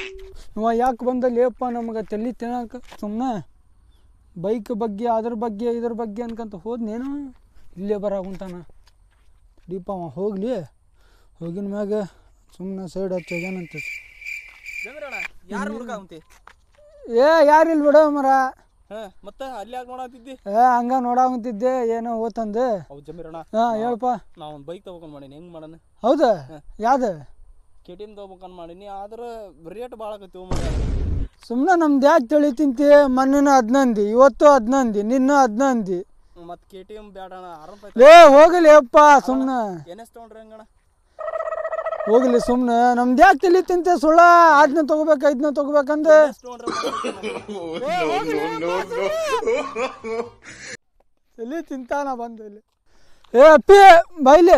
ಇವ ಯಾಕೆ ಬಂದಲ್ಲಿಯಪ್ಪ ನಮಗೆ ತಲೆ ತಿನ್ನಕ್ಕೆ ಸುಮ್ಮನೆ ಬೈಕ್ ಬಗ್ಗೆ ಅದ್ರ ಬಗ್ಗೆ ಇದ್ರ ಬಗ್ಗೆ ಅನ್ಕಂತ ಹೋದ್ನೇನು ಇಲ್ಲೇ ಬರಾಗುಂತಾನ ದೀಪ ಅವ ಹೋಗಲಿ ಹೋಗಿನ ಮ್ಯಾಗ ಸುಮ್ಮನೆ ಸೈಡ್ ಹಚ್ಚೋಗ್ಯಾನಂತ ಜಮೀರಣ್ಣ ಯಾರು ಹುಡ್ಕಾವಂತಿ ಏ ಯಾರಿಲ್ಲ ಬಿಡ ಮರ ಹಾ ಮತ್ತ ಅಲ್ಲಿ ಯಾಕೆ ನೋಡಾತಿದ್ದಿ ಏ ಹಂಗ ನೋಡಾಗುಂತಿದ್ದೆ ಏನೋ ಓತಂದು ಹೌದು ಜಮೀರಣ್ಣ ಹಾಂ ಹೇಳಪ್ಪ ನಾ ಒಂದು ಬೈಕ್ ತಗೋಕೊಂಡ್ ಮಾಡೀನಿ ಹೆಂಗ್ ಮಾಡೋಣ ಹೌದಾ ಯಾವ್ದು ಕೆ ಟಿ ಎಮ್ ತಗೋಬೇಕಂದ್ ಮಾಡೀನಿ ಆದ್ರೆ ರೇಟ್ ಭಾಳ ಆಗತ್ತೀವಿ ಮಾಡಿ ಸುಮ್ಮನೆ ನಮ್ದು ಯಾಕೆ ತಳಿ ತಿಂತಿ ಮೊನ್ನೆನ ಹದಿನಂದಿ ಇವತ್ತು ಹದಿನಂದಿ ನಿನ್ನ ಹದಿನಂದಿ ಮತ್ತೆ ಕೆ ಟಿ ಎಮ್ ಬೇಡಣ ಆರಾಮ ಲೇ ಹೋಗಲಿ ಅಪ್ಪ ಸುಮ್ಮನೆ ಎನ್ ಎಸ್ ತೊಗೊಂಡ್ರಿ ಹೆಂಗಣ ಹೋಗ್ಲಿ ಸುಮ್ಮನೆ ನಮ್ದು ಯಾಕೆ ತಲಿ ತಿಂತೆ ಸುಳ್ಳ ಅದನ್ನ ತಗೋಬೇಕು ಇದನ್ನ ತಗೋಬೇಕಂದೆ ಎಸ್ ತೊಗೊಂಡ್ರೆ ತಲಿ ತಿಂತಾನ ಬಂದು ಇಲ್ಲಿ ಏ ಅಪ್ಪಿ ಬೈಲಿ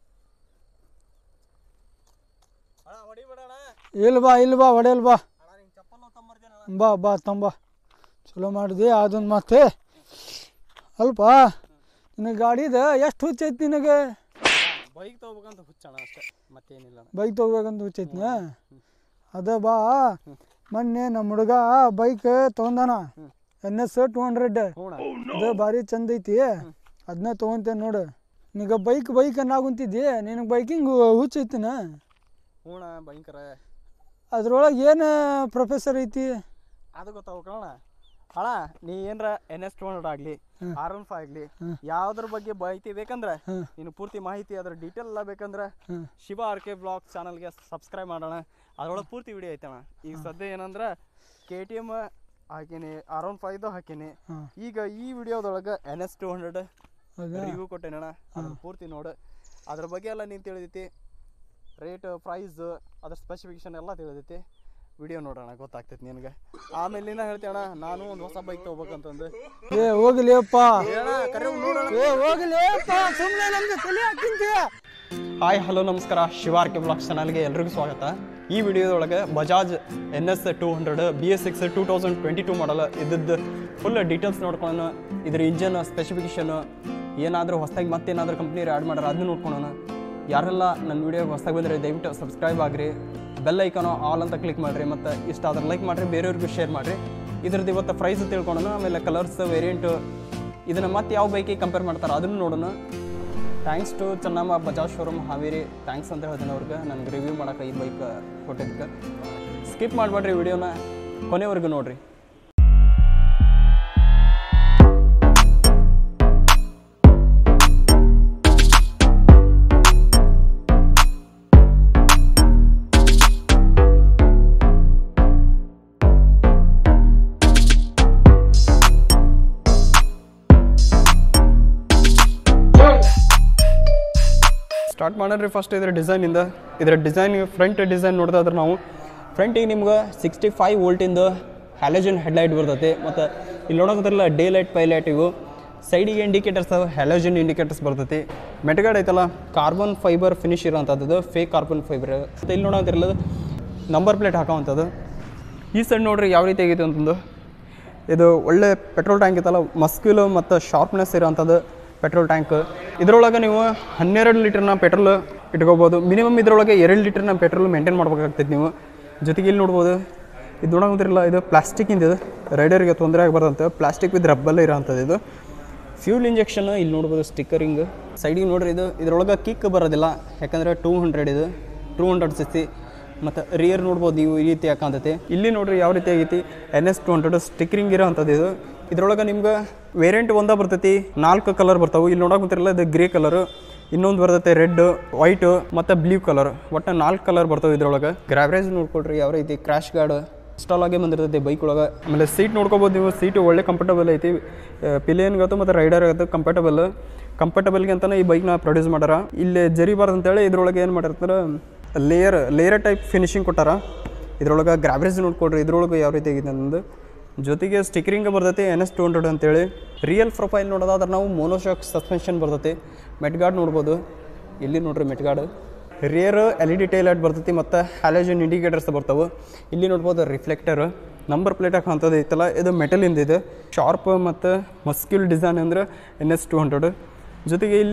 ಅಣ್ಣ ಹೊಡಿಬೇಡಣ ಇಲ್ಲಿ ಬಾ ಇಲ್ಲಿ ಬಾ ಹೊಡೆಯಲ್ ಬಾ ಅಣ್ಣ ನಿಂಗೆ ಚಪ್ಪಲ್ ತಗೊಂಬರ್ತೀನಿ ಬಾ ಬಾ ತಂಬ ಚಲೋ ಮಾಡಿದೆ ಅದೊಂದು ಮತ್ತೆ ಅಲ್ಪ ನಿನಗೆ ಗಾಡಿದ ಎಷ್ಟು ಹುಚ್ಚೈತಿ ನಿನಗೆ ಬೈಕ್ ತಗೋಬೇಕಂತ ಹುಚ್ಚಣ ಅಷ್ಟೇ ಮತ್ತೇನಿಲ್ಲ ಅಣ್ಣ. ಬೈಕ್ ತೊಗೋಬೇಕಂತ ಹುಚ್ಚೈತಿನ ಅದ ಬಾ ಮೊನ್ನೆ ನಮ್ಮ ಹುಡುಗ ಬೈಕ್ ತೊಗೊಂದಾನ ಎನ್ ಎಸ್ ಟು ಹಂಡ್ರೆಡ್ ಹ್ಞೂ ಅಣ್ಣ. ಅದು ಭಾರಿ ಚಂದ ಐತಿ ಅದನ್ನ ತೊಗೊಂತೇನೆ ನೋಡು ನಿನಗೆ ಬೈಕ್ ಬೈಕ್ ಅನ್ನಾಗುಂತಿದ್ದಿ ನಿನಗೆ ಬೈಕಿಂಗ್ ಹುಚ್ಚೈತಿನ ಹ್ಞೂ ಅಣ್ಣ ಭಯಂಕರ ಅದ್ರೊಳಗೆ ಏನು ಪ್ರೊಫೆಸರ್ ಐತಿ ಅದು ಗೊತ್ತಾಗ್ಬೇಕಣ್ಣ ಅಣ್ಣ ನೀ ಏನರ ಎನ್ ಎಸ್ ಟು ಹಂಡ್ರೆಡ್ ಆಗಲಿ ಹ್ಮ್. ಆರ್ ಒನ್ ಫೈವ್ ಆಗಲಿ ಹ್ಮ್. ಯಾವ್ದ್ರ ಬಗ್ಗೆ ಮಾಹಿತಿ ಬೇಕಂದ್ರೆ ಹ್ಮ್. ನೀನು ಪೂರ್ತಿ ಮಾಹಿತಿ ಅದ್ರ ಡೀಟೇಲ್ ಎಲ್ಲ ಬೇಕಂದ್ರೆ ಹ್ಮ್. ಶಿವ ಆರ್ ಕೆ ಬ್ಲಾಗ್ ಚಾನಲ್ಗೆ ಸಬ್ಸ್ಕ್ರೈಬ್ ಮಾಡೋಣ ಅದ್ರೊಳಗೆ ಪೂರ್ತಿ ವಿಡಿಯೋ ಐತಣ್ಣ ಈಗ ಸದ್ಯ ಏನಂದ್ರೆ ಕೆ ಟಿ ಎಮ್ ಹಾಕೀನಿ ಆರ್ ಒನ್ ಫೈವ್ದು ಹಾಕೀನಿ ಹಾಂ ಈಗ ಈ ವಿಡಿಯೋದೊಳಗೆ ಎನ್ ಎಸ್ ಟು ಹಂಡ್ರೆಡ್ ಹೌದಾ ರಿವ್ಯೂ ಕೊಟ್ಟೇನಣ್ಣ ಅದ್ರ ಪೂರ್ತಿ ನೋಡು ಅದ್ರ ಬಗ್ಗೆ ಎಲ್ಲ ನೀನು ತಿಳಿದೈತಿ ರೇಟ್ ಪ್ರೈಸ್ ಅದ್ರ ಸ್ಪೆಸಿಫಿಕೇಶನ್ ಎಲ್ಲ ತಿಳಿದೈತಿ ವಿಡಿಯೋ ನೋಡೋಣ ಗೊತ್ತಾಗ್ತೈತಿ ನಿನಗೆ ಆಮೇಲಿಂದ ಹೇಳ್ತಿ ಅಣ್ಣ ನಾನು ಒಂದು ಹೊಸ ಬೈಕ್ ತೊಗೋಬೇಕಂತಂದು ಏ ಹೋಗ್ಲಿ ಅಪ್ಪ ಹೇಳಣ್ಣ ಕರೆ ನೋಡೋಣ ಏ ಹೋಗ್ಲಿ ಅಪ್ಪ ಸುಮ್ಮನೆ ನಮ್ಗೆ ತಲೆ ಹಾಕಿಂತಿ ಹಾಯ್ ಹಲೋ ನಮಸ್ಕಾರ ಶಿವಾರ್ ಕೆ ಬ್ಲಾಗ್ ಚಾನಲ್ಗೆ ಎಲ್ರಿಗೂ ಸ್ವಾಗತ ಈ ವಿಡಿಯೋದೊಳಗೆ Bajaj N S two hundred B S six two thousand twenty two model ಇದ್ದದ್ದು ಫುಲ್ ಡೀಟೇಲ್ಸ್ ನೋಡ್ಕೊಳ್ಳೋಣ ಇದ್ರ ಇಂಜನ್ ಸ್ಪೆಸಿಫಿಕೇಶನ್ ಏನಾದರೂ ಹೊಸದಾಗಿ ಮತ್ತೇನಾದರೂ ಕಂಪ್ನಿ ಆ್ಯಡ್ ಮಾಡ್ಯಾರ ಅದನ್ನ ನೋಡ್ಕೊಳ್ಳೋಣ ಯಾರೆಲ್ಲ ನನ್ನ ವಿಡಿಯೋಗೆ ಹೊಸದಾಗಿ ಬಂದರೆ ದಯವಿಟ್ಟು ಸಬ್ಸ್ಕ್ರೈಬ್ ಆಗಿರಿ ಬೆಲ್ ಐಕಾನು ಆಲ್ ಅಂತ ಕ್ಲಿಕ್ ಮಾಡಿರಿ ಮತ್ತು ಇಷ್ಟ ಆದ್ರೆ ಲೈಕ್ ಮಾಡಿರಿ ಬೇರೆಯವ್ರಿಗೂ ಶೇರ್ ಮಾಡಿರಿ ಇದ್ರದ್ದು ಇವತ್ತು ಪ್ರೈಸ್ ತಿಳ್ಕೊಳ್ಳೋಣ ಆಮೇಲೆ ಕಲರ್ಸ್ ವೇರಿಯಂಟು ಇದನ್ನು ಮತ್ತೆ ಯಾವ ಬೈಕಿಗೆ ಕಂಪೇರ್ ಮಾಡ್ತಾರೆ ಅದನ್ನು ನೋಡೋಣ thanks to Chennamma Bajaj showroom Haveri thanks ಅಂತ ಹೇಳ್ತೀನಿ ಅವ್ರಿಗೆ ನನಗೆ ರಿವ್ಯೂ ಮಾಡೋಕೆ ಈ ಬೈಕ್ ಕೊಟ್ಟಿದ್ದಕ್ಕೆ ಸ್ಕಿಪ್ ಮಾಡಬೇಡ್ರಿ ವಿಡಿಯೋನ ಕೊನೆವರೆಗೂ ನೋಡ್ರಿ ಸ್ಟಾರ್ಟ್ ಮಾಡ್ರಿ ಫಸ್ಟ್ ಇದರ ಡಿಸೈನಿಂದ ಇದರ ಡಿಸೈನ್ ಫ್ರಂಟ್ ಡಿಸೈನ್ ನೋಡಿದ್ರೆ ನಾವು ಫ್ರಂಟಿಗೆ ನಿಮ್ಗೆ ಸಿಕ್ಸ್ಟಿ ಫೈವ್ ವೋಲ್ಟಿಂದು ಹ್ಯಾಲೋಜನ್ ಹೆಡ್ಲೈಟ್ ಬರ್ತೈತಿ ಮತ್ತು ಇಲ್ಲಿ ನೋಡೋದ್ರಲ್ಲ ಡೇ ಲೈಟ್ ಪೈಲೈಟ್ ಇವು ಸೈಡಿಗೆ ಇಂಡಿಕೇಟರ್ಸ್ ಹ್ಯಾಲೋಜನ್ ಇಂಡಿಕೇಟರ್ಸ್ ಬರ್ತೈತಿ ಮೆಟಗಾರ್ಡ್ ಐತಲ್ಲ ಕಾರ್ಬನ್ ಫೈಬರ್ ಫಿನಿಶ್ ಇರೋಂಥದ್ದು ಫೇಕ್ ಕಾರ್ಬನ್ ಫೈಬರ್ ಮತ್ತು ಇಲ್ಲಿ ನೋಡೋದಿರಲ್ಲ ನಂಬರ್ ಪ್ಲೇಟ್ ಹಾಕೋವಂಥದ್ದು ಈ ಸೈಡ್ ನೋಡ್ರಿ ಯಾವ ರೀತಿ ಆಗೈತೆ ಅಂತಂದು ಇದು ಒಳ್ಳೆ ಪೆಟ್ರೋಲ್ ಟ್ಯಾಂಕ್ ಇತ್ತಲ್ಲ ಮಸ್ಕ್ಯುಲು ಮತ್ತು ಶಾರ್ಪ್ನೆಸ್ ಇರೋಂಥದ್ದು ಪೆಟ್ರೋಲ್ ಟ್ಯಾಂಕ್ ಇದರೊಳಗೆ ನೀವು ಹನ್ನೆರಡು ಲೀಟ್ರ್ನ ಪೆಟ್ರೋಲ್ ಇಟ್ಕೋಬೋದು ಮಿನಿಮಮ್ ಇದರೊಳಗೆ ಎರಡು ಲೀಟ್ರ್ನ ಪೆಟ್ರೋಲ್ ಮೇಂಟೈನ್ ಮಾಡ್ಬೇಕಾಗ್ತೈತೆ ನೀವು ಜೊತೆಗೆ ಇಲ್ಲಿ ನೋಡ್ಬೋದು ಇದು ನೋಡೋದಿರಲ್ಲ ಇದು ಪ್ಲಾಸ್ಟಿಕ್ಕಿಂದ ಇದು ರೈಡರ್ಗೆ ತೊಂದರೆ ಆಗಬಾರ್ದಂತ ಪ್ಲಾಸ್ಟಿಕ್ ವಿತ್ ರಬ್ಬಲ್ಲೇ ಇರೋಂಥದ್ದು ಇದು ಫ್ಯೂಲ್ ಇಂಜೆಕ್ಷನ್ ಇಲ್ಲಿ ನೋಡ್ಬೋದು ಸ್ಟಿಕ್ಕರಿಂಗ್ ಸೈಡಿಗೆ ನೋಡ್ರಿ ಇದು ಇದರೊಳಗೆ ಕಿಕ್ ಬರೋದಿಲ್ಲ ಯಾಕಂದರೆ ಟೂ ಹಂಡ್ರೆಡ್ ಇದು ಟೂ ಹಂಡ್ರೆಡ್ ಸಿ ಸಿ ಮತ್ತು ರಿಯರ್ ನೋಡ್ಬೋದು ನೀವು ಈ ರೀತಿ ಹಾಕಂತೈತಿ ಇಲ್ಲಿ ನೋಡ್ರಿ ಯಾವ ರೀತಿ ಆಗೈತಿ N S two hundred stickering ಇರೋ ಅಂಥದ್ದು ಇದು ಇದ್ರೊಳಗೆ ನಿಮ್ಗೆ ವೇರಿಯಂಟ್ ಒಂದೇ ಬರ್ತೈತಿ ನಾಲ್ಕು ಕಲರ್ ಬರ್ತಾವೆ ಇಲ್ಲಿ ನೋಡಕ್ಕೆ ಗೊತ್ತಿರಲ್ಲ ಇದು ಗ್ರೇ ಕಲರು ಇನ್ನೊಂದು ಬರ್ತೈತೆ ರೆಡ್ ವೈಟು ಮತ್ತು ಬ್ಲೂ ಕಲರ್ ಒಟ್ಟು ನಾಲ್ಕು ಕಲರ್ ಬರ್ತವೆ ಇದ್ರೊಳಗೆ ಗ್ರಾವ್ರೇಜ್ ನೋಡ್ಕೊಳ್ರಿ ಯಾವ ರೀತಿ ಕ್ರ್ಯಾಶ್ ಗಾರ್ಡ್ ಇನ್ಸ್ಟಾಲ್ ಆಗೇ ಬಂದಿರ್ತೈತಿ ಬೈಕ್ ಒಳಗೆ ಆಮೇಲೆ ಸೀಟ್ ನೋಡ್ಕೋಬೋದು ನೀವು ಸೀಟು ಒಳ್ಳೆ ಕಂಫರ್ಟಬಲ್ ಐತಿ ಪಿಲಿಯನ್ಗತ್ತು ಮತ್ತು ರೈಡರ್ ಆಗತ್ತು ಕಂಫರ್ಟಬಲ್ ಕಂಫರ್ಟಬಲ್ಗೆ ಅಂತಲೇ ಈ ಬೈಕ್ನ ಪ್ರೊಡ್ಯೂಸ್ ಮಾಡ್ಯಾರ ಇಲ್ಲಿ ಜರಿಬಾರ್ದು ಅಂತೇಳಿ ಇದ್ರೊಳಗೆ ಏನು ಮಾಡಿರ್ತಾರೆ ಲೇಯರ್ ಲೇಯರ್ ಟೈಪ್ ಫಿನಿಶಿಂಗ್ ಕೊಟ್ಟಾರ ಇದ್ರೊಳಗೆ ಗ್ರಾವ್ರೇಜ್ ನೋಡ್ಕೊಡ್ರಿ ಇದ್ರೊಳಗೆ ಯಾವ ರೀತಿ ಆಗಿದೆ ಅಂತಂದು ಜೊತೆಗೆ ಸ್ಟಿಕರಿಂಗ್ ಬರ್ತೈತಿ ಎನ್ ಎಸ್ ಟು ಹಂಡ್ರೆಡ್ ಅಂತೇಳಿ ರಿಯಲ್ ಪ್ರೊಫೈಲ್ ನೋಡೋದಾದ್ರೆ ನಾವು ಮೋನೋಶಾಕ್ ಸಸ್ಪೆನ್ಷನ್ ಬರ್ತೈತಿ ಮೆಟ್ಗಾರ್ಡ್ ನೋಡ್ಬೋದು ಇಲ್ಲಿ ನೋಡ್ರಿ mudguard rear L E D tail light ಬರ್ತೈತಿ ಮತ್ತು ಹ್ಯಾಲೋಜನ್ ಇಂಡಿಕೇಟರ್ಸ್ ಬರ್ತಾವೆ ಇಲ್ಲಿ ನೋಡ್ಬೋದು ರಿಫ್ಲೆಕ್ಟರ್ ನಂಬರ್ ಪ್ಲೇಟ್ ಹಾಕೋಂಥದ್ದು ಐತಲ್ಲ ಇದು ಮೆಟಲಿಂದ ಇದೆ ಶಾರ್ಪ್ ಮತ್ತು ಮಸ್ಕ್ಯೂಲ್ ಡಿಸೈನ್ ಅಂದರೆ ಎನ್ ಎಸ್ ಟು ಹಂಡ್ರೆಡ್ ಜೊತೆಗೆ ಇಲ್ಲಿ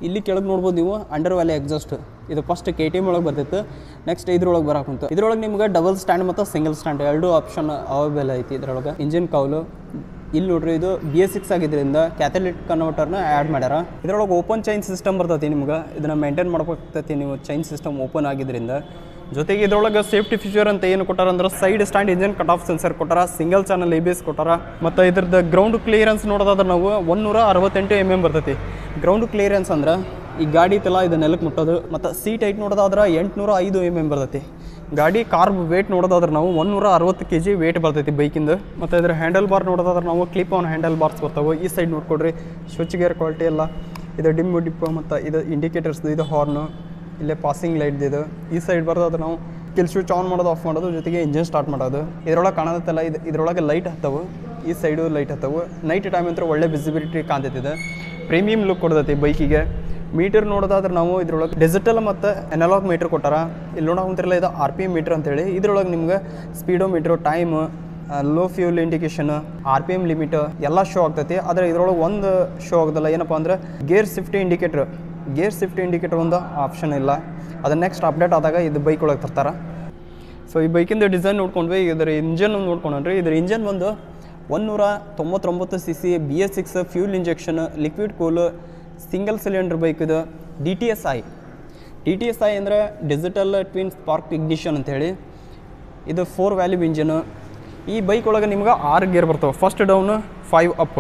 ಇಲ್ಲಿ ಕೆಳಗೆ ನೋಡ್ಬೋದು ನೀವು ಅಂಡರ್ ವ್ಯಾಲಿ ಎಕ್ಸಾಸ್ಟ್ ಇದು ಫಸ್ಟ್ ಕೆ ಟಿ ಎಮ್ ಒಳಗೆ ಬರ್ತಿತ್ತು ನೆಕ್ಸ್ಟ್ ಇದ್ರೊಳಗೆ ಬರಾಕುಂತು ಇದ್ರೊಳಗೆ ನಿಮ್ಗೆ ಡಬಲ್ ಸ್ಟ್ಯಾಂಡ್ ಮತ್ತು ಸಿಂಗಲ್ ಸ್ಟ್ಯಾಂಡ್ ಎರಡು ಆಪ್ಷನ್ ಅವೈಲೇಬಲ್ ಐತಿ ಇದ್ರೊಳಗೆ ಇಂಜಿನ್ ಕೌಲು ಇಲ್ಲಿ ನೋಡ್ರಿ ಇದು ಬಿ ಎಸ್ ಸಿಕ್ಸ್ ಆಗಿದ್ದರಿಂದ ಕ್ಯಾಥಲಿಟ್ ಕನ್ವರ್ಟರ್ನ ಆ್ಯಡ್ ಮಾಡ್ಯಾರ ಇದ್ರೊಳಗೆ ಓಪನ್ ಚೈನ್ ಸಿಸ್ಟಮ್ ಬರ್ತೈತಿ ನಿಮ್ಗೆ ಇದನ್ನು ಮೇಂಟೈನ್ ಮಾಡ್ಬೇಕಾಗ್ತೈತಿ ನೀವು ಚೈನ್ ಸಿಸ್ಟಮ್ ಓಪನ್ ಆಗಿದ್ದರಿಂದ ಜೊತೆಗೆ ಇದ್ರೊಳಗೆ ಸೇಫ್ಟಿ ಫೀಚರ್ ಅಂತ ಏನು ಕೊಟ್ಟಾರ ಅಂದ್ರೆ side stand engine cut off sensor ಕೊಟ್ಟಾರ single channel A B S ಕೊಟ್ಟಾರ ಮತ್ತು ಇದ್ರದ್ದು ಗ್ರೌಂಡ್ ಕ್ಲಿಯರೆನ್ಸ್ ನೋಡೋದಾದ್ರೆ ನಾವು ಒಂದೂರ ಅರವತ್ತೆಂಟು ಎಮ್ ಎಮ್ ಬರ್ತೈತಿ ಗ್ರೌಂಡ್ ಕ್ಲಿಯರೆನ್ಸ್ ಅಂದ್ರೆ ಈ ಗಾಡಿ ತಲ ಇದು ನೆಲಕ್ಕೆ ಮುಟ್ಟೋದು ಮತ್ತು ಸೀಟ್ ಐಟ್ ನೋಡೋದಾದ್ರೆ ಎಂಟುನೂರ ಐದು ಎಮ್ ಎಮ್ ಬರ್ತೈತಿ ಗಾಡಿ ಕಾರ್ಬ್ ವೇಟ್ ನೋಡೋದಾದ್ರೆ ನಾವು ಒಂದೂರ ಅರವತ್ತು ಕೆ ಜಿ ವೇಟ್ ಬರ್ತೈತಿ ಬೈಕಿಂದ ಮತ್ತು ಇದ್ರ ಹ್ಯಾಂಡಲ್ ಬಾರ್ ನೋಡೋದಾದ್ರೆ ನಾವು ಕ್ಲಿಪ್ ಆನ್ ಹ್ಯಾಂಡಲ್ ಬಾರ್ಸ್ ಬರ್ತಾವೆ ಈ ಸೈಡ್ ನೋಡ್ಕೊಡ್ರಿ ಸ್ವಿಚ್ ಗೇರ್ ಕ್ವಾಲಿಟಿ ಎಲ್ಲ ಇದು ಡಿಮ್ ಡಿಪ್ ಮತ್ತು ಇದು ಇಂಡಿಕೇಟರ್ಸ್ ಇದು ಹಾರ್ನು ಇಲ್ಲೇ ಪಾಸಿಂಗ್ ಲೈಟ್ ಇದು ಈ ಸೈಡ್ ಬರೋದಾದ್ರೆ ನಾವು ಕಿಲ್ ಸ್ವಿಚ್ ಆನ್ ಮಾಡೋದು ಆಫ್ ಮಾಡೋದು ಜೊತೆಗೆ ಇಂಜಿನ್ ಸ್ಟಾರ್ಟ್ ಮಾಡೋದು ಇದ್ರೊಳಗೆ ಕಾಣತ್ತಲ್ಲ ಇದು ಇದ್ರೊಳಗೆ ಲೈಟ್ ಹತ್ತವು ಈ ಸೈಡು ಲೈಟ್ ಹತ್ತವು ನೈಟ್ ಟೈಮ್ ಅಂತೂ ಒಳ್ಳೆ ವಿಸಿಬಿಲಿಟಿ ಕಾಣ್ತೈತಿದೆ ಪ್ರೀಮಿಯಂ ಲುಕ್ ಕೊಡ್ತೈತಿ ಬೈಕಿಗೆ ಮೀಟರ್ ನೋಡೋದಾದ್ರೆ ನಾವು ಇದ್ರೊಳಗೆ ಡಿಜಿಟಲ್ ಮತ್ತು ಅನಲಾಗ್ ಮೀಟರ್ ಕೊಟ್ಟಾರ ಇಲ್ಲಿ ನೋಡೋ ಕುಂತಿರಲ್ಲ ಇದು ಆರ್ ಪಿ ಎಮ್ ಮೀಟರ್ ಅಂತೇಳಿ ಇದ್ರೊಳಗೆ ನಿಮ್ಗೆ speedometer time low fuel indication R P M limit ಎಲ್ಲ ಶೋ ಆಗ್ತೈತಿ ಆದರೆ ಇದ್ರೊಳಗೆ ಒಂದು ಶೋ ಆಗೋದಿಲ್ಲ ಏನಪ್ಪ ಅಂದ್ರೆ gear shift indicator gear shift indicator ಒಂದು ಆಪ್ಷನ್ ಇಲ್ಲ ಅದು ನೆಕ್ಸ್ಟ್ ಅಪ್ಡೇಟ್ ಆದಾಗ ಇದು ಬೈಕ್ ಒಳಗೆ ತರ್ತಾರೆ ಸೊ ಈ ಬೈಕಿಂದ ಡಿಸೈನ್ ನೋಡ್ಕೊಂಡ್ವಿ ಇದರ ಇಂಜನ್ ನೋಡ್ಕೊಂಡ್ರಿ ಇದ್ರ ಇಂಜನ್ ಬಂದು ಒಂದೂರ ತೊಂಬತ್ತೊಂಬತ್ತು C C B S six fuel injection liquid cool single cylinder bike ಇದು D T S I D T S I ಅಂದರೆ ಡಿಜಿಟಲ್ ಟ್ವಿನ್ ಸ್ಪಾರ್ಕ್ ಇಗ್ನಿಷನ್ ಅಂತೇಳಿ ಇದು ಫೋರ್ ವ್ಯಾಲ್ಯೂ ಇಂಜಿನ್ ಈ ಬೈಕ್ ಒಳಗೆ ನಿಮ್ಗೆ ಆರು ಗೇರ್ ಬರ್ತವೆ ಫಸ್ಟ್ ಡೌನ್ ಫೈವ್ ಅಪ್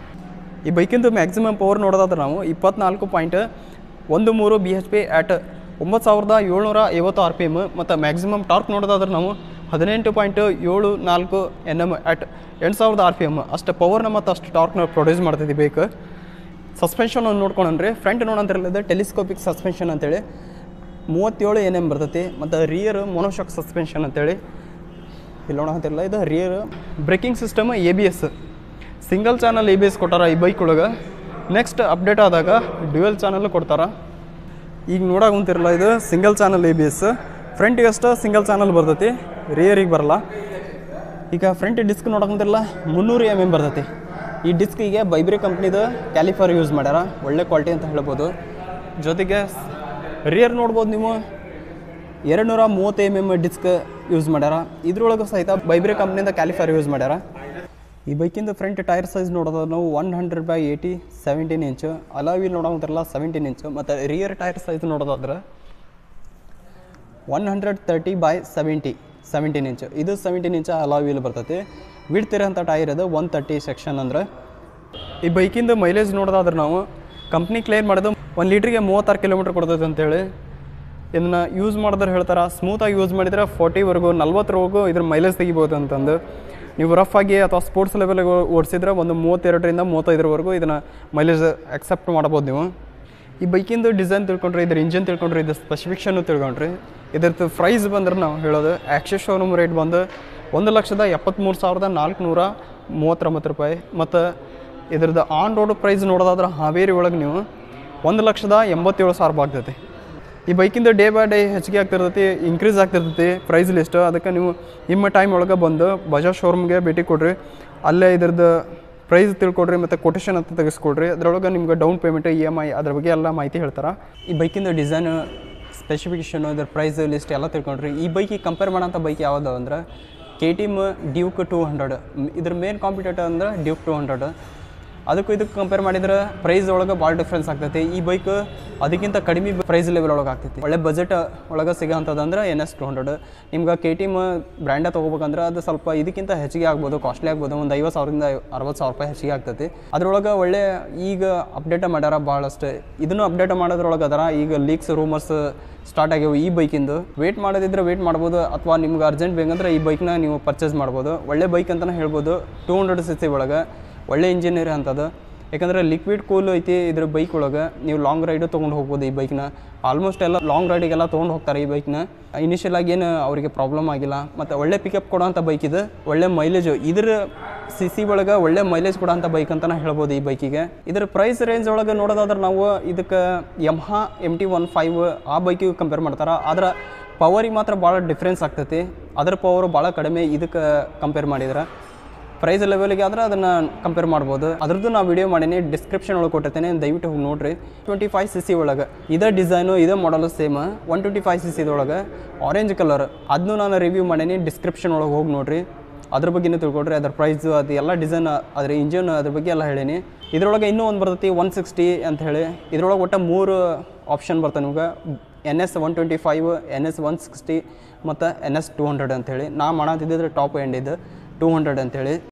ಈ ಬೈಕಿಂದು ಮ್ಯಾಕ್ಸಿಮಮ್ ಪವರ್ ನೋಡೋದಾದ್ರೆ ನಾವು ಇಪ್ಪತ್ನಾಲ್ಕು ಪಾಯಿಂಟ್ ಒಂದು ಮೂರು ಬಿ ಎಚ್ ಪಿ ಆ್ಯಟ್ ಒಂಬತ್ತು ಸಾವಿರದ ಏಳ್ನೂರ ಐವತ್ತು ಆರ್ ಪಿ ಎಮ್ ಮತ್ತು ಮ್ಯಾಕ್ಸಿಮಮ್ ಟಾರ್ಕ್ ನೋಡೋದಾದ್ರೆ ನಾವು ಹದಿನೆಂಟು ಪಾಯಿಂಟ್ ಏಳು ನಾಲ್ಕು ಎನ್ ಎಮ್ ಆ್ಯಟ್ ಎಂಟು ಸಾವಿರದ ಆರ್ ಪಿ ಎಮ್ ಅಷ್ಟು ಪವರ್ನ ಮತ್ತು ಅಷ್ಟು ಟಾರ್ಕ್ನ ಪ್ರೊಡ್ಯೂಸ್ ಮಾಡ್ತೈತಿ ಬೇಕು ಸಸ್ಪೆನ್ಷನ್ ಒಂದು ನೋಡ್ಕೊಂಡ್ರೆ ಫ್ರಂಟ್ ನೋಡಂತಿರಲಿದೆ ಟೆಲಿಸ್ಕೋಪಿಕ್ ಸಸ್ಪೆನ್ಷನ್ ಅಂತೇಳಿ ಮೂವತ್ತೇಳು ಎನ್ ಎಮ್ ಬರ್ತೈತಿ ಮತ್ತು ರಿಯರ್ ಮೊನೋಶಾಕ್ ಸಸ್ಪೆನ್ಷನ್ ಅಂತೇಳಿ ಇಲ್ಲಿ ನೋಡಂತಿರಲ್ಲ ಇದು rear braking system A B S single channel A B S ಕೊಟ್ಟಾರ ಈ ಬೈಕ್ ಒಳಗೆ ನೆಕ್ಸ್ಟ್ ಅಪ್ಡೇಟ್ ಆದಾಗ ಡ್ಯುಯಲ್ ಚಾನಲ್ ಕೊಡ್ತಾರ ಈಗ ನೋಡಾಕುಂತಿರಲ್ಲ ಇದು single channel A B S ಫ್ರಂಟಿಗೆ ಅಷ್ಟು ಸಿಂಗಲ್ ಚಾನಲ್ ಬರ್ತೈತಿ ರಿಯರಿಗೆ ಬರಲ್ಲ ಈಗ ಫ್ರಂಟ್ ಡಿಸ್ಕ್ ನೋಡಕಂತಿರಲ್ಲ ಮುನ್ನೂರು ಎಮ್ ಎಮ್ ಬರ್ತೈತಿ ಈ ಡಿಸ್ಕಿಗೆ ಬೈಬ್ರಿ ಕಂಪ್ನಿದು ಕ್ಯಾಲಿಫರ್ ಯೂಸ್ ಮಾಡ್ಯಾರ ಒಳ್ಳೆ ಕ್ವಾಲಿಟಿ ಅಂತ ಹೇಳ್ಬೋದು ಜೊತೆಗೆ ರಿಯರ್ ನೋಡ್ಬೋದು ನೀವು ಎರಡು ನೂರ ಮೂವತ್ತು ಎಮ್ ಎಮ್ ಡಿಸ್ಕ್ ಯೂಸ್ ಮಾಡ್ಯಾರ ಇದ್ರೊಳಗೆ ಸಹಿತ ಬೈಬ್ರೆ ಕಂಪ್ನಿಯಿಂದ ಕ್ಯಾಲಿಫರ್ ಯೂಸ್ ಮಾಡ್ಯಾರ ಈ ಬೈಕಿಂದ ಫ್ರಂಟ್ ಟೈರ್ ಸೈಜ್ ನೋಡೋದು ನಾವು one hundred by eighty seventeen inch alloy wheel ನೋಡೋಂತಿರಲ್ಲ ಸೆವೆಂಟೀನ್ ಇಂಚು ಮತ್ತು ರಿಯರ್ ಟೈರ್ ಸೈಜ್ ನೋಡೋದಾದ್ರೆ one hundred thirty by seventy seventeen inch ಇದು ಸೆವೆಂಟೀನ್ ಇಂಚ್ ಅಲಾಯ್ ವೀಲ್ ಬರ್ತೈತಿ ವಿಡ್ತಿರೋಂಥ ಟೈರ್ ಅದು ಒನ್ ತರ್ಟಿ ಸೆಕ್ಷನ್ ಅಂದ್ರೆ ಈ ಬೈಕಿಂದ ಮೈಲೇಜ್ ನೋಡೋದಾದ್ರೆ ನಾವು ಕಂಪ್ನಿ ಕ್ಲಿಯರ್ ಮಾಡೋದು ಒಂದು ಲೀಟ್ರಿಗೆ ಮೂವತ್ತಾರು ಕಿಲೋಮೀಟ್ರ್ ಕೊಡ್ತೈತೆ ಅಂತೇಳಿ ಇದನ್ನು ಯೂಸ್ ಮಾಡಿದ್ರೆ ಹೇಳ್ತಾರೆ ಸ್ಮೂತಾಗಿ ಯೂಸ್ ಮಾಡಿದರೆ ಫೋರ್ಟಿವರೆಗೂ ನಲ್ವತ್ತರವರೆಗೂ ಇದ್ರ ಮೈಲೇಜ್ ತೆಗಿಬೋದು ಅಂತಂದು ನೀವು ರಫ್ ಆಗಿ ಅಥವಾ ಸ್ಪೋರ್ಟ್ಸ್ ಲೆವೆಲ್ಗೆ ಓಡಿಸಿದ್ರೆ ಒಂದು ಮೂವತ್ತೆರಡರಿಂದ ಮೂವತ್ತೈದರವರೆಗೂ ಇದನ್ನು ಮೈಲೇಜ್ ಅಕ್ಸೆಪ್ಟ್ ಮಾಡ್ಬೋದು ನೀವು ಈ ಬೈಕಿಂದು ಡಿಸೈನ್ ತಿಳ್ಕೊಂಡ್ರೆ ಇದ್ರ ಇಂಜಿನ್ ತಿಳ್ಕೊಂಡ್ರೆ ಇದ್ರ ಸ್ಪೆಸಿಫಿಕ್ಷನ್ನು ತಿಳ್ಕೊಂಡ್ರಿ ಇದ್ರದ್ದು ಪ್ರೈಸ್ ಬಂದ್ರೆ ನಾವು ಹೇಳೋದು ಆ್ಯಕ್ಸಿಸ್ ಶೋರೂಮ್ ರೇಟ್ ಬಂದು ಒಂದು ಲಕ್ಷದ ಎಪ್ಪತ್ತ್ಮೂರು ಸಾವಿರದ ನಾಲ್ಕುನೂರ ಮೂವತ್ತೊಂಬತ್ತು ರೂಪಾಯಿ ಮತ್ತು ಇದ್ರದ್ದು ಆನ್ ರೋಡ್ ಪ್ರೈಸ್ ನೋಡೋದಾದ್ರೆ ಹಾವೇರಿ ಒಳಗೆ ನೀವು ಒಂದು ಲಕ್ಷದ ಎಂಬತ್ತೇಳು ಸಾವಿರ ರೂಪಾಯಿ ಆಗ್ತೈತಿ ಈ ಬೈಕಿಂದ ಡೇ ಬೈ ಡೇ ಹೆಚ್ಚಿಗೆ ಆಗ್ತಿರ್ತೈತಿ ಇನ್ಕ್ರೀಸ್ ಆಗ್ತಿರ್ತೈತಿ ಪ್ರೈಸ್ ಲಿಸ್ಟ್ ಅದಕ್ಕೆ ನೀವು ನಿಮ್ಮ ಟೈಮ್ ಒಳಗೆ ಬಂದು ಬಜಾಜ್ ಶೋರೂಮ್ಗೆ ಭೇಟಿ ಕೊಡ್ರಿ ಅಲ್ಲೇ ಇದ್ರದ್ದು ಪ್ರೈಸ್ ತಿಳ್ಕೊಡ್ರಿ ಮತ್ತು ಕೊಟೇಶನ್ ಅಂತ ತೆಗೆಸ್ಕೊಡ್ರಿ ಅದರೊಳಗೆ ನಿಮ್ಗೆ down payment E M I ಅದ್ರ ಬಗ್ಗೆ ಎಲ್ಲ ಮಾಹಿತಿ ಹೇಳ್ತಾರೆ ಈ ಬೈಕಿಂದ ಡಿಸೈನ್ ಸ್ಪೆಸಿಫಿಕೇಷನು ಇದ್ರ ಪ್ರೈಸ್ ಲಿಸ್ಟ್ ಎಲ್ಲ ತಿಳ್ಕೊಂಡ್ರಿ ಈ ಬೈಕಿಗೆ ಕಂಪೇರ್ ಮಾಡೋಂಥ ಬೈಕ್ ಯಾವುದು ಅಂದ್ರೆ K T M Duke two hundred ಇದ್ರ ಮೇನ್ ಕಾಂಪಿಟೇಟರ್ ಅಂದ್ರೆ ಡ್ಯೂಕ್ ಟೂ ಹಂಡ್ರೆಡ್ ಅದಕ್ಕೂ ಇದಕ್ಕೆ ಕಂಪೇರ್ ಮಾಡಿದ್ರೆ ಪ್ರೈಸ್ ಒಳಗೆ ಭಾಳ ಡಿಫ್ರೆನ್ಸ್ ಆಗ್ತೈತಿ ಈ ಬೈಕ್ ಅದಕ್ಕಿಂತ ಕಡಿಮೆ ಪ್ರೈಸ್ ಲೆವೆಲ್ ಒಳಗೆ ಆಗ್ತೈತಿ ಒಳ್ಳೆ ಬಜೆಟ್ ಒಳಗೆ ಸಿಗೋಂಥದ್ದು ಅಂದ್ರೆ ಎನ್ ಎಸ್ ಟು ಹಂಡ್ರೆಡ್ ನಿಮ್ಗೆ ಕೆ ಟಿ ಎಮ್ ಬ್ರ್ಯಾಂಡ ತೊಗೋಬೇಕಂದ್ರೆ ಅದು ಸ್ವಲ್ಪ ಇದಕ್ಕಿಂತ ಹೆಚ್ಚಿಗೆ ಆಗ್ಬೋದು ಕಾಸ್ಟ್ಲಿ ಆಗ್ಬೋದು ಒಂದು ಐವತ್ತು ಸಾವಿರದಿಂದ ಅರವತ್ತು ಸಾವಿರ ರೂಪಾಯಿ ಹೆಚ್ಚಿಗೆ ಆಗ್ತೈತಿ ಅದ್ರೊಳಗೆ ಒಳ್ಳೆ ಈಗ ಅಪ್ಡೇಟ್ ಮಾಡ್ಯಾರ ಭಾಳಷ್ಟು ಇದನ್ನು ಅಪ್ಡೇಟ್ ಮಾಡೋದ್ರೊಳಗೆ ಅದರ ಈಗ ಲೀಕ್ಸ್ ರೂಮರ್ಸ್ ಸ್ಟಾರ್ಟ್ ಆಗ್ಯಾವ ಈ ಬೈಕಿಂದು ವೇಟ್ ಮಾಡೋದಿದ್ರೆ ವೇಟ್ ಮಾಡ್ಬೋದು ಅಥವಾ ನಿಮ್ಗೆ ಅರ್ಜೆಂಟ್ ಬೇಕಂದ್ರೆ ಈ ಬೈಕ್ನ ನೀವು ಪರ್ಚೇಸ್ ಮಾಡ್ಬೋದು ಒಳ್ಳೆ ಬೈಕ್ ಅಂತಲೇ ಹೇಳ್ಬೋದು ಟೂ ಹಂಡ್ರೆಡ್ ಸಿ ಸಿ ಒಳಗೆ ಒಳ್ಳೆ ಇಂಜಿನಿಯರ್ ಅಂತದು ಯಾಕಂದ್ರೆ ಲಿಕ್ವಿಡ್ ಕೂಲ್ ಐತಿ ಇದ್ರ ಬೈಕ್ ಒಳಗೆ ನೀವು ಲಾಂಗ್ ರೈಡು ತೊಗೊಂಡು ಹೋಗ್ಬೋದು ಈ ಬೈಕ್ನ ಆಲ್ಮೋಸ್ಟ್ ಎಲ್ಲ ಲಾಂಗ್ ರೈಡಿಗೆಲ್ಲ ತೊಗೊಂಡು ಹೋಗ್ತಾರೆ ಈ ಬೈಕ್ನ ಇನಿಷಿಯಲ್ ಆಗಿ ಏನು ಅವರಿಗೆ ಪ್ರಾಬ್ಲಮ್ ಆಗಿಲ್ಲ ಮತ್ತು ಒಳ್ಳೆ ಪಿಕಪ್ ಕೊಡೋಂಥ ಬೈಕ್ ಇದು ಒಳ್ಳೆ ಮೈಲೇಜು ಇದ್ರ ಸಿ ಸಿ ಒಳಗೆ ಒಳ್ಳೆ ಮೈಲೇಜ್ ಕೊಡೋಂಥ ಬೈಕ್ ಅಂತಲೇ ಹೇಳ್ಬೋದು ಈ ಬೈಕಿಗೆ ಇದ್ರ ಪ್ರೈಸ್ ರೇಂಜ್ ಒಳಗೆ ನೋಡೋದಾದ್ರೆ ನಾವು ಇದಕ್ಕೆ Yamaha M T one five ಆ ಬೈಕಿಗೆ ಕಂಪೇರ್ ಮಾಡ್ತಾರೆ ಆದ್ರೆ ಪವರಿಗೆ ಮಾತ್ರ ಭಾಳ ಡಿಫ್ರೆನ್ಸ್ ಆಗ್ತೈತಿ ಅದ್ರ ಪವರು ಭಾಳ ಕಡಿಮೆ ಇದಕ್ಕೆ ಕಂಪೇರ್ ಮಾಡಿದ್ರೆ ಪ್ರೈಸ್ ಲೆವೆಲ್ಗೆ ಆದ್ರೆ ಅದನ್ನು ಕಂಪೇರ್ ಮಾಡ್ಬೋದು ಅದ್ರದ್ದು ನಾ ವಿಡಿಯೋ ಮಾಡೀನಿ ಡಿಸ್ಕ್ರಿಪ್ಷನ್ ಒಳಗೆ ಕೊಟ್ಟಿರ್ತೇನೆ ದಯವಿಟ್ಟು ಹೋಗಿ ನೋಡ್ರಿ ಟ್ವೆಂಟಿ ಫೈವ್ ಸಿ ಸಿ ಒಳಗೆ ಇದೇ ಡಿಸೈನು ಇದೇ model same one twenty five C ಸಿದೊಳಗೆ ಆರೆಂಜ್ ಕಲರ್ ಅದನ್ನು ನಾನು ರಿವ್ಯೂ ಮಾಡೀನಿ ಡಿಸ್ಕ್ರಿಪ್ಷನ್ ಒಳಗೆ ಹೋಗಿ ನೋಡ್ರಿ ಅದ್ರ ಬಗ್ಗೆನೇ ತಿಳ್ಕೊಡ್ರಿ ಅದ್ರ ಪ್ರೈಸು ಅದು ಎಲ್ಲ ಡಿಸೈನ್ ಅದ್ರ ಇಂಜಿನ್ ಅದ್ರ ಬಗ್ಗೆ ಎಲ್ಲ ಹೇಳೀನಿ ಇದ್ರೊಳಗೆ ಇನ್ನೂ ಒಂದು ಬರ್ತೈತಿ ಒನ್ ಸಿಕ್ಸ್ಟಿ ಅಂತ ಹೇಳಿ ಇದ್ರೊಳಗೆ ಒಟ್ಟು ಮೂರು ಆಪ್ಷನ್ ಬರ್ತವೆ ನಿಮ್ಗೆ N S one twenty five N S one sixty ಮತ್ತು ಎನ್ ಎಸ್ ಟೂ ಹಂಡ್ರೆಡ್ ಅಂತೇಳಿ ನಾ ಮಾಡತ್ತಿದ್ದಿದ್ರೆ ಟಾಪ್ ಎಂಡ್ ಇದು ಟೂ ಹಂಡ್ರೆಡ್ ಅಂತೇಳಿ